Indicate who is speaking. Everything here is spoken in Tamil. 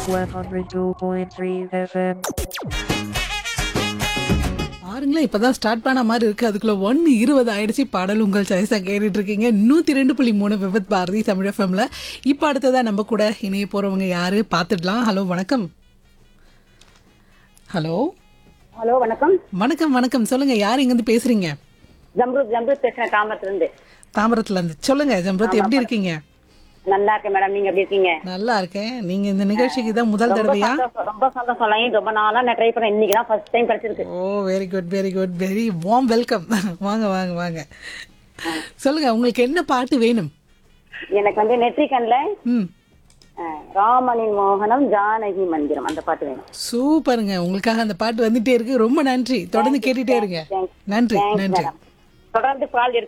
Speaker 1: 102.3 FM.
Speaker 2: பாருங்களேன் இப்பதான் ஸ்டார்ட் பண்ண மாதிரி இருக்கு அதுக்குள்ள ஒன்னு இருபது ஆயிடுச்சு பாடல் உங்கள் சாய்ஸா கேட்டுட்டு இருக்கீங்க நூத்தி ரெண்டு புள்ளி மூணு விபத் பாரதி தமிழ் எஃப்எம்ல இப்ப அடுத்ததா நம்ம கூட இணைய போறவங்க யாரு பாத்துடலாம் ஹலோ வணக்கம் ஹலோ
Speaker 3: ஹலோ வணக்கம்
Speaker 2: வணக்கம் வணக்கம் சொல்லுங்க யார் இங்க இருந்து பேசுறீங்க
Speaker 3: ஜம்ருத் ஜம்ருத் பேசுறேன் தாமரத்துல இருந்து
Speaker 2: தாம்பரத்துல இருந்து சொல்லுங்க ஜம்ரத் எப்படி இருக்கீங்க
Speaker 3: நல்லா இருக்கேன் மேடம் நீங்க எப்படி இருக்கீங்க
Speaker 2: நல்லா இருக்கேன் நீங்க இந்த நிகழ்ச்சிக்கு தான் முதல்
Speaker 3: ரொம்ப
Speaker 2: தடவையா
Speaker 3: சந்தோஷம் ரொம்ப சந்தோஷம் லைன் ரொம்ப நாளா நான் ட்ரை பண்ணேன் இன்னைக்கு தான் ஃபர்ஸ்ட் டைம் கிடைச்சிருக்கு
Speaker 2: oh very good very good very warm welcome வாங்க வாங்க வாங்க சொல்லுங்க உங்களுக்கு என்ன பாட்டு வேணும்
Speaker 3: எனக்கு வந்து நெற்றிக்கண்ல
Speaker 2: ம்
Speaker 3: அஹ், ராமனின் மோகனம் ஜானகி மந்திரம் அந்த பாட்டு வேணும்
Speaker 2: சூப்பருங்க உங்களுக்காக அந்த பாட்டு வந்துட்டே இருக்கு ரொம்ப நன்றி தொடர்ந்து கேட்டுட்டே இருங்க
Speaker 3: Thanks.
Speaker 2: நன்றி
Speaker 3: Thanks,
Speaker 2: நன்றி
Speaker 3: madam. தொடர்ந்து பால்